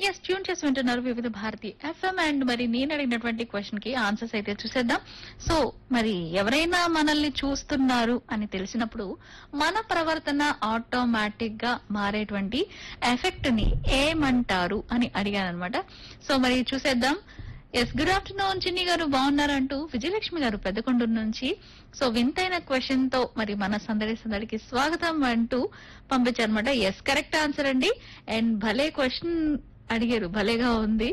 yes tune చేసి వింటున్నారు వివిధ భారతి ఎఫ్ఎం అండ్ మరి నేను అడిగినటువంటి క్వశ్చన్ కి ఆన్సర్స్ అయితే చూసేద్దాం సో మరి ఎవరైనా మనల్ని చూస్తున్నారు అని తెలిసినప్పుడు మన ప్రవర్తన ఆటోమేటిక్ గా మారేటువంటి ఎఫెక్ట్ ని ఏమంటారు అని అడిగాను అనమాట సో మరి చూసేద్దాం ఎస్ గుడ్ ఆఫ్టర్నూన్ చిన్ని గారు బాగున్నారంటూ విజయలక్ష్మి గారు పెద్దకొండూరు నుంచి సో వింతైన క్వశ్చన్ తో మరి మన సందడి సందడికి స్వాగతం అంటూ పంపించారనమాట ఎస్ కరెక్ట్ ఆన్సర్ అండి అండ్ భలే క్వశ్చన్ అడిగారు భలేగా ఉంది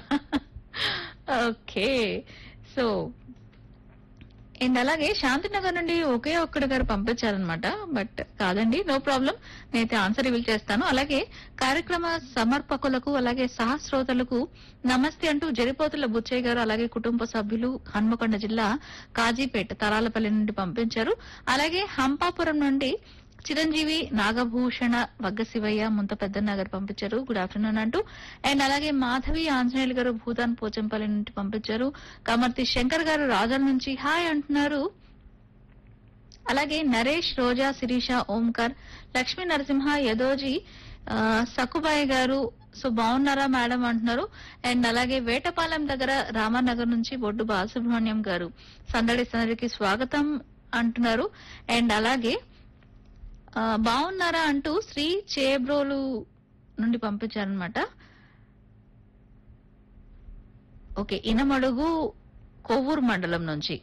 ఓకే సో అండ్ అలాగే శాంతినగర్ నుండి ఒకే ఒక్కడి గారు పంపించారనమాట బట్ కాదండి నో ప్రాబ్లం నేనైతే ఆన్సర్ రివీల్ చేస్తాను అలాగే కార్యక్రమ సమర్పకులకు అలాగే సహస్రోతలకు నమస్తే అంటూ జరిపోతుల బుచ్చయ్య గారు అలాగే కుటుంబ సభ్యులు హన్మకొండ జిల్లా కాజీపేట తరాలపల్లి నుండి పంపించారు అలాగే హంపాపురం నుండి చిరంజీవి నాగభూషణ వగ్గ శివయ్య ముంత పెద్దన్న గారు పంపించారు గుడ్ ఆఫ్టర్నూన్ అంటూ అండ్ అలాగే మాధవి ఆంజనేయులు గారు భూతాన్ పోచంపల్లి నుండి పంపించారు కమర్తి శంకర్ గారు రాజాల నుంచి హాయ్ అంటున్నారు అలాగే నరేష్ రోజా శిరీష ఓంకార్ లక్ష్మీ నరసింహ యదోజీ ఆ, సక్కుబాయి గారు సో బాగున్నారా మేడం అంటున్నారు అండ్ అలాగే వేటపాలెం దగ్గర రామానగర్ నుంచి బొడ్డు బాలసుబ్రహ్మణ్యం గారు సందడి సందడికి స్వాగతం అంటున్నారు అండ్ అలాగే ఆ, బాగున్నారా అంటూ శ్రీ చేబ్రోలు నుండి పంపించారనమాట ఓకే ఇనమడుగు కొవ్వూరు మండలం నుంచి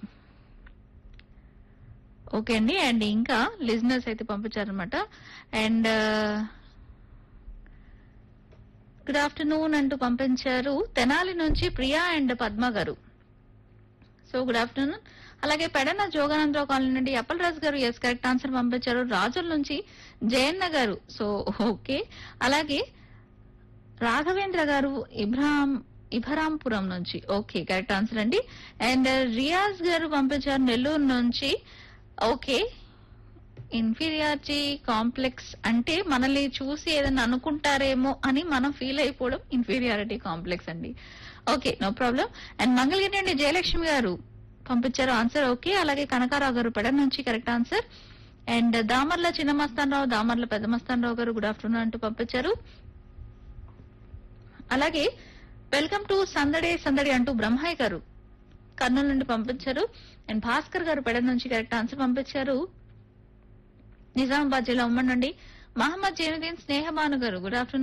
ఓకే అండి అండ్ ఇంకా లిజినెస్ అయితే పంపించారనమాట అండ్ గుడ్ ఆఫ్టర్నూన్ అంటూ పంపించారు తెనాలి నుంచి ప్రియా అండ్ పద్మ గారు సో గుడ్ ఆఫ్టర్నూన్ అలాగే పెడన జోగానందరావు కాలనీ నుండి అప్పల్ రాజు గారు ఎస్ కరెక్ట్ ఆన్సర్ పంపించారు రాజుల నుంచి జయన్న గారు సో ఓకే అలాగే రాఘవేంద్ర గారు ఇబ్రాహాం ఇభరాంపురం నుంచి ఓకే కరెక్ట్ ఆన్సర్ అండి అండ్ రియాజ్ గారు పంపించారు నెల్లూరు నుంచి ఓకే ఇన్ఫీరియారిటీ కాంప్లెక్స్ అంటే మనల్ని చూసి ఏదైనా అనుకుంటారేమో అని మనం ఫీల్ అయిపోవడం ఇన్ఫీరియారిటీ కాంప్లెక్స్ అండి okay no problem and Mangalagiri నుండి జయలక్ష్మి గారు పంపించారు ఆన్సర్ ఓకే అలాగే కనకారావు గారు పెడ నుంచి కరెక్ట్ ఆన్సర్ అండ్ దామర్ల చిన్న మస్తానరావు దామర్ల పెద్ద మస్తానరావు గారు గుడ్ ఆఫ్టర్నూన్ అంటూ పంపించారు అలాగే వెల్కమ్ టు సందడే సందడి అంటూ బ్రహ్మయ్య గారు కర్నూలు నుండి పంపించారు అండ్ భాస్కర్ గారు పెడ నుంచి కరెక్ట్ ఆన్సర్ పంపించారు నిజామాబాద్ జిల్లా ఉమ్మడి నుండి మహమ్మద్ జైనుద్దీన్ స్నేహమాను గారు గుడ్ ఆఫ్టర్నూన్